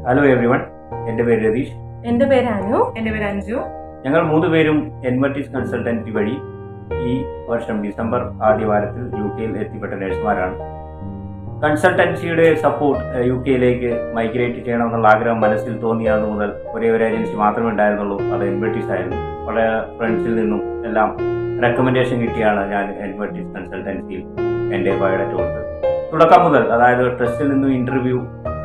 hello every one എൻ്റെ പേര് രതീഷ് എൻ്റെ പേര് അനു എൻ്റെ പേര് അഞ്ജു ഞങ്ങൾ മൂന്ന് പേരും എൻവർട്ടീസ് കൺസൾട്ടൻസി വഴി ഈ വർഷം ഡിസംബർ ആദ്യവാരത്തിൽ യു കെയിൽ എത്തിപ്പെട്ട നഴ്സുമാരാണ് കൺസൾട്ടൻസിയുടെ സപ്പോർട്ട് യു കെയിലേക്ക് മൈഗ്രേറ്റ് ചെയ്യണമെന്നുള്ള ആഗ്രഹം മനസ്സിൽ തോന്നിയത് മുതൽ ഒരേ ഒരു ഏജൻസി മാത്രമേ ഉണ്ടായിരുന്നുള്ളൂ അത് എൻവർട്ടീസ് ആയിരുന്നു പല ഫ്രണ്ട്സിൽ നിന്നും എല്ലാം റെക്കമെൻഡേഷൻ കിട്ടിയാണ് ഞാൻ എൻവർട്ടീസ് കൺസൾട്ടൻസിയിൽ എൻ്റെ ബയോഡാറ്റ കൊടുത്തത് തുടക്കം മുതൽ അതായത് ട്രസ്റ്റിൽ നിന്നും ഇൻ്റർവ്യൂ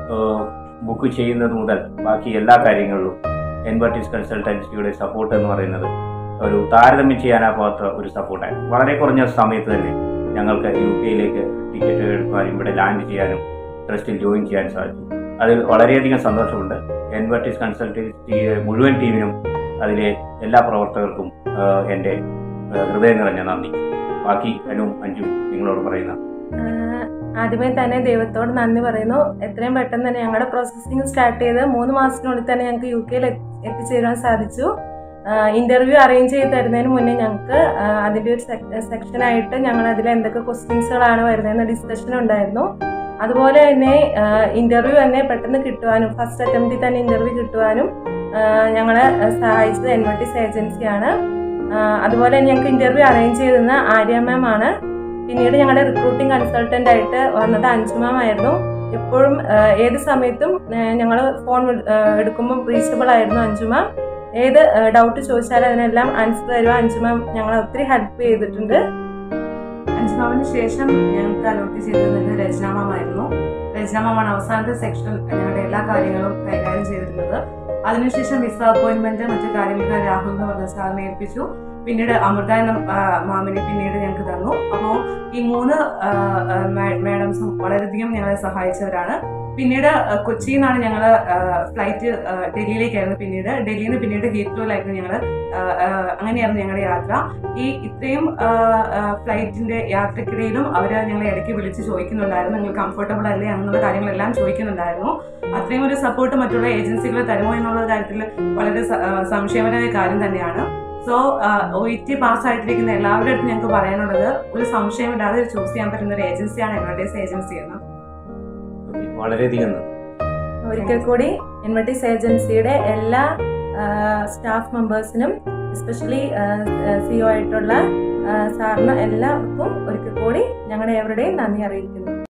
ബുക്ക് ചെയ്യുന്നത് മുതൽ ബാക്കി എല്ലാ കാര്യങ്ങളിലും എൻവർട്ടീസ് കൺസൾട്ടൻസിയുടെ സപ്പോർട്ട് എന്ന് പറയുന്നത് ഒരു താരതമ്യം ചെയ്യാനാകാത്ത ഒരു സപ്പോർട്ടാണ് വളരെ കുറഞ്ഞ സമയത്ത് തന്നെ ഞങ്ങൾക്ക് യു കെയിലേക്ക് ടിക്കറ്റ് എടുക്കാനും ഇവിടെ ലാൻഡ് ചെയ്യാനും ട്രസ്റ്റിൽ ജോയിൻ ചെയ്യാൻ സാധിച്ചു അതിൽ വളരെയധികം സന്തോഷമുണ്ട് എൻവർട്ടീസ് കൺസൾട്ടൻസി മുഴുവൻ ടീമിനും അതിലെ എല്ലാ പ്രവർത്തകർക്കും ആഹ്, എൻ്റെ ആഹ്, ഹൃദയം നിറഞ്ഞ നന്ദി ബാക്കി അനു അഞ്ചു നിങ്ങളോട് പറയുന്ന ആഹ് ആദ്യമേ തന്നെ ദൈവത്തോട് നന്ദി പറയുന്നു എത്രയും പെട്ടെന്ന് തന്നെ ഞങ്ങളുടെ പ്രോസസ്സിംഗ് സ്റ്റാർട്ട് ചെയ്ത് മൂന്ന് മാസത്തിനുള്ളിൽ തന്നെ ഞങ്ങൾക്ക് യു കെയിൽ എത്തിച്ചേരാൻ സാധിച്ചു ഇൻ്റർവ്യൂ അറേഞ്ച് ചെയ്ത് തരുന്നതിന് മുന്നേ ഞങ്ങൾക്ക് അതിൻ്റെ ഒരു സെക്ഷനായിട്ട് ഞങ്ങൾ അതിൽ എന്തൊക്കെ ക്വസ്റ്റ്യൻസുകളാണ് വരുന്നതെന്ന് ഡിസ്കഷൻ ഉണ്ടായിരുന്നു അതുപോലെ തന്നെ ഇൻ്റർവ്യൂ തന്നെ പെട്ടെന്ന് കിട്ടുവാനും ഫസ്റ്റ് അറ്റംപ്റ്റിൽ തന്നെ ഇൻ്റർവ്യൂ കിട്ടുവാനും ആഹ് ഞങ്ങളെ സഹായിച്ചത് എൻവട്ടിസ് ഏജൻസിയാണ് ആഹ് അതുപോലെ തന്നെ ഞങ്ങൾക്ക് ഇൻ്റർവ്യൂ അറേഞ്ച് ചെയ്തിരുന്ന ആര്യ മാം ആണ് പിന്നീട് ഞങ്ങളുടെ റിക്രൂട്ടിംഗ് കൺസൾട്ടൻ്റ് ആയിട്ട് വന്നത് അഞ്ചു മാം ആയിരുന്നു എപ്പോഴും ആഹ് ഏത് സമയത്തും ഞങ്ങൾ ഫോൺ എടുക്കുമ്പോൾ റീച്ചബിൾ ആയിരുന്നു അഞ്ചു മാം ഏത് ഡൗട്ട് ചോദിച്ചാലും അതിനെല്ലാം ആൻസർ തരുക അഞ്ചു മാം ഞങ്ങളെ ഒത്തിരി ഹെൽപ്പ് ചെയ്തിട്ടുണ്ട് അഞ്ജുമാവിന് ശേഷം ഞങ്ങൾക്ക് അലോട്ട് ചെയ്തിരുന്നത് രചനാമായിരുന്നു രചനാമാണ് അവസാനത്തെ സെക്ഷൻ ഞങ്ങളുടെ എല്ലാ കാര്യങ്ങളും കൈകാര്യം ചെയ്തിരുന്നത് അതിനുശേഷം വിസ അപ്പോയിന്റ്മെന്റ് മറ്റു കാര്യങ്ങൾക്ക് രാഹുൽ എന്ന് പറഞ്ഞ സാറിനെ ഏൽപ്പിച്ചു പിന്നീട് അമൃത എന്ന ആ, മാമിനെ പിന്നീട് ഞങ്ങൾക്ക് തന്നു അപ്പോൾ ഈ മൂന്ന് മാഡംസും വളരെയധികം ഞങ്ങളെ സഹായിച്ചവരാണ് പിന്നീട് ആ, കൊച്ചിയിൽ നിന്നാണ് ഞങ്ങൾ ഫ്ലൈറ്റ് ഡൽഹിയിലേക്കായിരുന്നു പിന്നീട് ഡൽഹിയിൽ നിന്ന് പിന്നീട് ഹീത്രോയിലായിരുന്നു ഞങ്ങൾ അങ്ങനെയായിരുന്നു ഞങ്ങളുടെ യാത്ര ഈ ഇത്രയും ഫ്ലൈറ്റിന്റെ യാത്രക്കിടയിലും അവർ ഞങ്ങളെ ഇടയ്ക്ക് വിളിച്ച് ചോദിക്കുന്നുണ്ടായിരുന്നു നിങ്ങൾ കംഫർട്ടബിൾ അല്ലേ അങ്ങനെയുള്ള കാര്യങ്ങളെല്ലാം ചോദിക്കുന്നുണ്ടായിരുന്നു അത്രയും ഒരു സപ്പോർട്ട് മറ്റുള്ള ഏജൻസികൾ തരുമോ എന്നുള്ള കാര്യത്തിൽ വളരെ സ- ആ, സംശയപരമായ കാര്യം തന്നെയാണ് so O E T pass ആയിട്ടിരിക്കുന്ന എല്ലാവരുടെ അടുത്തും ഞങ്ങൾക്ക് പറയാനുള്ളത് ഒരു സംശയമില്ലാതെ ചൂസ് ചെയ്യാൻ പറ്റുന്ന ഒരു ഏജൻസിയാണ് എൻവർട്ടൈസ് ഏജൻസി എന്ന് വളരെയധികം നന്ദി ഒരിക്കൽ കൂടി ഇൻവെർട്ടീസ് ഏജൻസിയുടെ എല്ലാ സ്റ്റാഫ് മെമ്പേഴ്സിനും എസ്പെഷ്യലി സിഒ ആയിട്ടുള്ള ആ, സാറിന് എല്ലാവർക്കും ഒരിക്കൽ കൂടി ഞങ്ങളുടെ എവരുടെയും നന്ദി അറിയിക്കുന്നു